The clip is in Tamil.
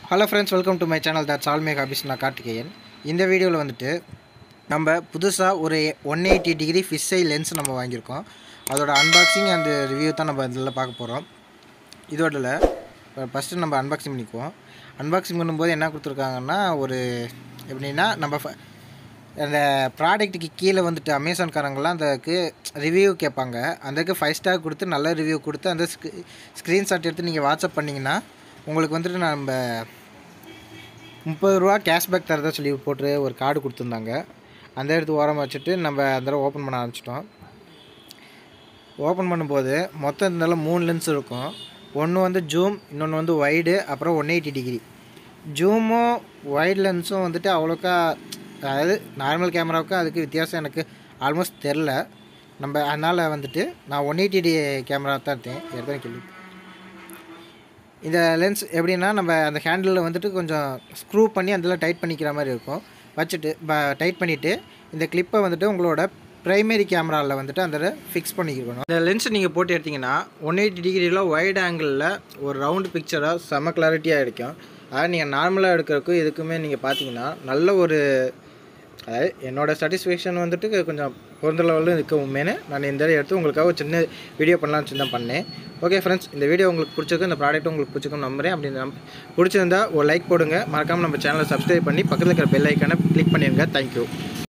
hello friends welcome to my channel that's all make office நான் கார்த்திகேயன் இந்த வீடியோவில் வந்துட்டு நம்ம புதுசாக ஒரு one eighty degree fish eye lens நம்ம வாங்கியிருக்கோம் அதோட அன்பாக்சிங் அண்ட் ரிவ்யூ தான் நம்ம இதில் பார்க்க போகிறோம் இதோட ஃபஸ்ட்டு நம்ம அன்பாக்சிங் பண்ணிக்குவோம் அன்பாக்சிங் பண்ணும்போது என்ன கொடுத்துருக்காங்கன்னா ஒரு எப்படின்னா நம்ம ஃப- அந்த ப்ராடக்ட்டுக்கு கீழே வந்துட்டு அமேசான்காரங்களாம் அதுக்கு ரிவ்யூ கேட்பாங்க அதுக்கு ஃபைவ் ஸ்டார் கொடுத்து நல்ல ரிவ்யூ கொடுத்து அந்த ஸ்க்ரீன்ஷாட் எடுத்து நீங்கள் வாட்ஸ்அப் பண்ணிங்கன்னா உங்களுக்கு வந்துட்டு நம்ம முப்பது ரூபா கேஷ்பேக் தரதா சொல்லி போட்டு ஒரு கார்டு கொடுத்துருந்தாங்க அந்த எடுத்து ஓரமாக வச்சுட்டு நம்ம அந்த தடவை ஓப்பன் பண்ண ஆரம்பிச்சிட்டோம் ஓப்பன் பண்ணும்போது மொத்தம் இருந்தாலும் மூணு லென்ஸ் இருக்கும் ஒன்று வந்து ஜூம் இன்னொன்று வந்து வைடு அப்புறம் ஒன் எயிட்டி டிகிரி ஜூமும் வைட் லென்ஸும் வந்துட்டு அவ்வளோக்கா அதாவது நார்மல் கேமராவுக்கு அதுக்கு வித்தியாசம் எனக்கு ஆல்மோஸ்ட் தெரில நம்ம அதனால் வந்துட்டு நான் ஒன் எயிட்டி டி கேமரா தான் எடுத்தேன் எடுத்தேன் கேள்வி இந்த லென்ஸ் எப்படின்னா நம்ம அந்த ஹேண்டிலில் வந்துட்டு கொஞ்சம் ஸ்க்ரூ பண்ணி அதில் டைட் பண்ணிக்கிற மாதிரி இருக்கும் வச்சுட்டு டைட் பண்ணிவிட்டு இந்த கிளிப்பை வந்துட்டு உங்களோட ப்ரைமரி கேமராவில் வந்துட்டு அந்த ஃபிக்ஸ் பண்ணிக்கணும் இந்த லென்ஸ் நீங்கள் போட்டு எடுத்தீங்கன்னா ஒன் எயிட்டி டிகிரியில் வைட் ஆங்கிளில் ஒரு ரவுண்டு பிக்சராக செம கிளாரிட்டியாக இருக்கும் அதாவது நீங்கள் நார்மலாக எடுக்கிறதுக்கும் இதுக்குமே நீங்கள் பார்த்தீங்கன்னா நல்ல ஒரு அதாவது என்னோட சாட்டிஸ்ஃபேக்ஷன் வந்துட்டு கொஞ்சம் பொருந்த லெவலில் இருக்க உண்மைன்னு நான் இந்த தடவை எடுத்து உங்களுக்காக ஒரு சின்ன வீடியோ பண்ணலாம்னு சொல்லி தான் பண்ணேன் ஓகே ஃப்ரெண்ட்ஸ் இந்த வீடியோ உங்களுக்கு பிடிச்சிருக்கு இந்த ப்ராடக்ட் உங்களுக்கு பிடிச்சிருக்கும் நம்புறேன் அப்படி நம் பிடிச்சிருந்தா ஒரு லைக் போடுங்க மறக்காமல் நம்ம சேனலை சப்ஸ்கிரைப் பண்ணி பக்கத்தில் இருக்கிற பெல் ஐக்கானை கிளிக் பண்ணிடுங்க தேங்க்யூ